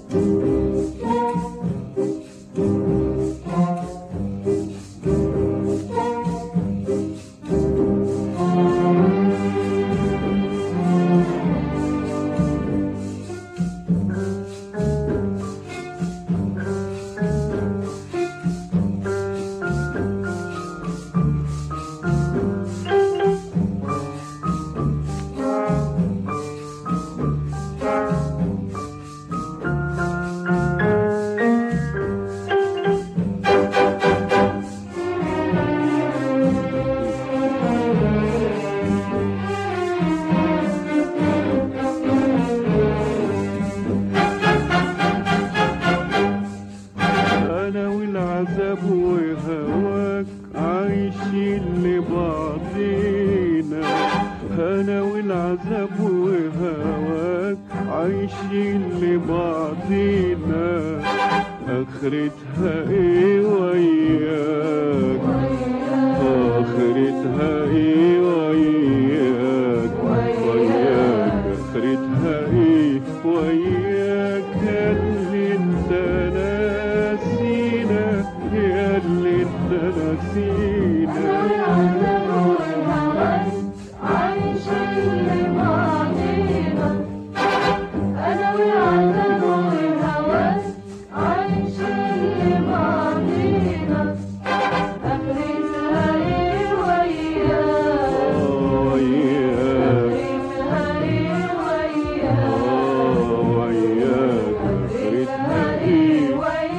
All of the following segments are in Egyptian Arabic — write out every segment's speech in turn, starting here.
انا والعذاب وهواك عايشين لبعضينا انا والعذاب وهواك عايشين لبعضينا اخرتها ايه وياك اخرتها ايه وياك وياك اخرتها ايه وياك يا اللي انت ناسينا يا اللي انت ناسينا آه، وياك آه، وياك اخرتها ايه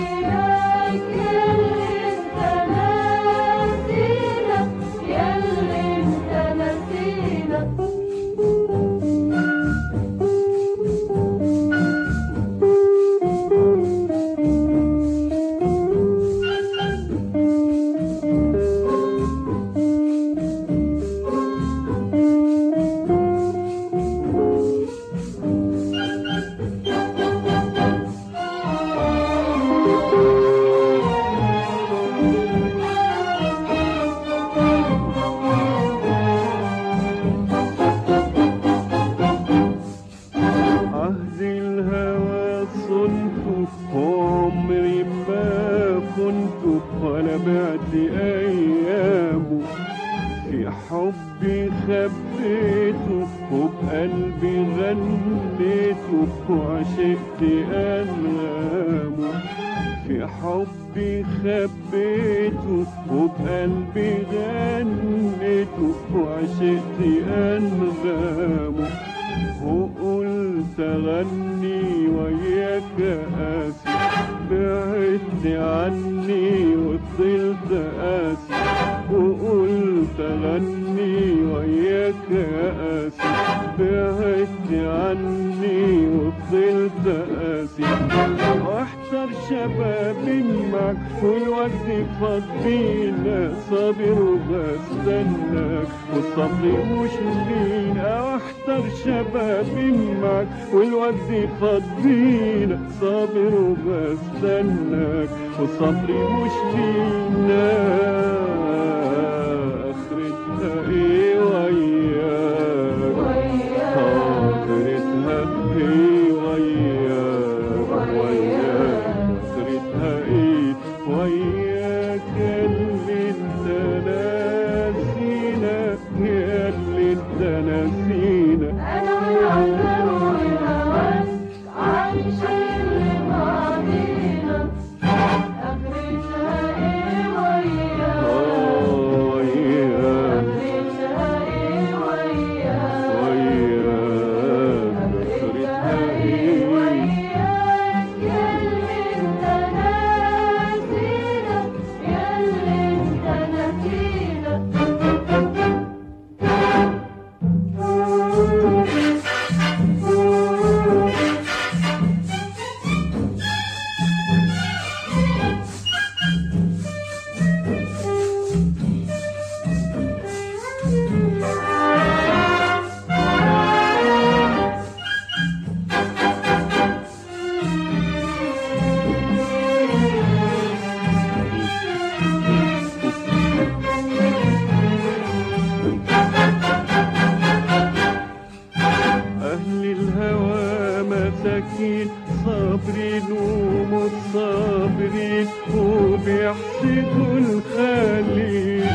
عهد الهوى صنت عمري ما كنت ولا بعت ايامه في حبي خبيته وبقلبي غنيته وعشقت انغامه في حبي خبيته وبقلبي غنيته وعشقت انغامه وقلت اغني وياك قاسي بعدت عني وفضلت قاسي وقلت اغني وياك قاسي بعدت عني وفضلت قاسي واحتر شبابي معك والوقت فاض بينا صابر وبستناك والصبر مش لينا احتر شبابي معك والوقت فاض بينا صابر وبستناك والصبر مش لينا اخرتها ايه وياك آخرتها ايه وياك وياك آخرتها ايه وياك اللي انت ناسينا يا اللي انت ناسينا آه وياك مساكين صابرين ومتصابرين وبيحسدوا الخالق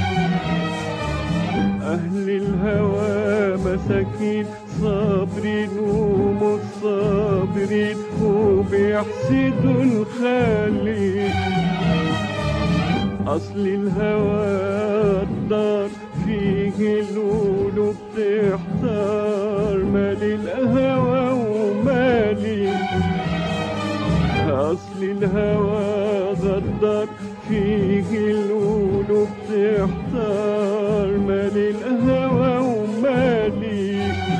أهل الهوى مساكين صابرين ومتصابرين وبيحسدوا الخالق أصل الهوى الدار فيه القلوب تحتار مالي الهوى ومالي أصل الهوى غدار فيه القلوب تحتار مالي الهوى ومالي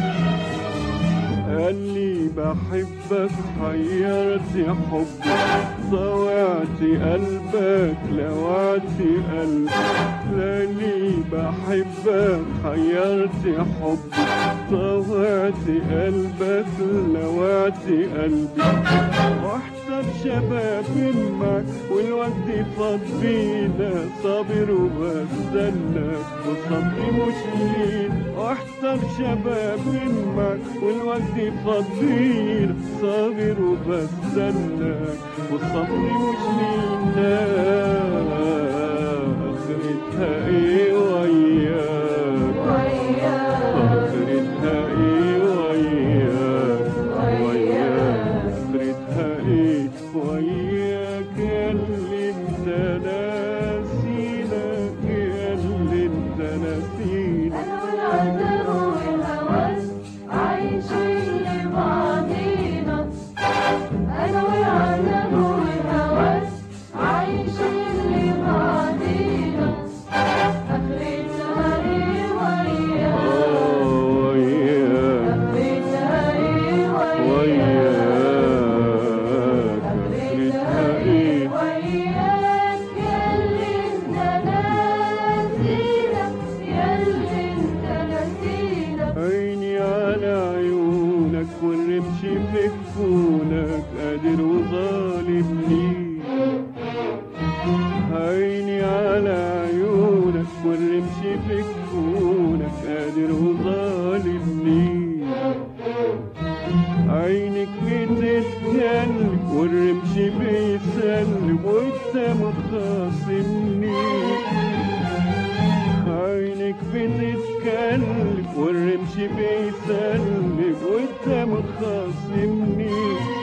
قال لي بحبك حيرت حبك ضوعت قلبك لوعت قلبك لاني بحبك حيرت حبك ضوعت قلبك لوعت قلبي واحضر شباب معك والوقت فاض بينا صابر وبستناك وصبري مش لين واحضر شباب معك والوقت فاض بينا صابر وبستناك وصبري مش لينا اخرتها ايه وياك اخرتها ايه وياك وياك اخرتها ايه وياك يا اللي انت ناسينا يا اللي انت ناسينا أنا والعذر والهوس عايشين لبعضينا أنا والعذر والهوس عايشين لبعضينا آخرتها إيه وياك اه وياك آخرتها إيه وياك وياك اخرتها ايه وياك ياللي انت ناسينا ياللي انت ناسينا عيني على عيونك والرمش في كفونك قادر وظالمني عيني على عيونك والرمش في كفونك قادر وظالمني عينك بتتكلم والرمش بيسلم وانت مخاصمني عينك بتتكلم والرمش بيسلم وانت مخاصمني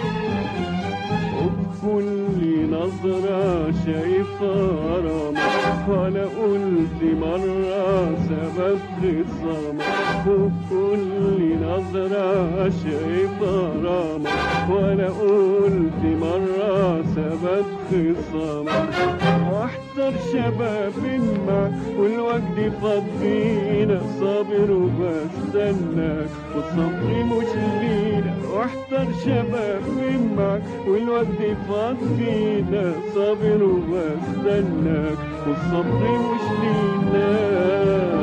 وبكل نظرة شايفة غرامة ولا قلت مرة سبب خصامة وبكل نظرة شايفة غرامة ولا قلت مرة سبب خصامة واحضر شباب معك والوقت فاض بينا صابر وبستناك والصبر مش لينا واحضر شباب معك والوقت فاض بينا صابر وبستناك والصبر مش لينا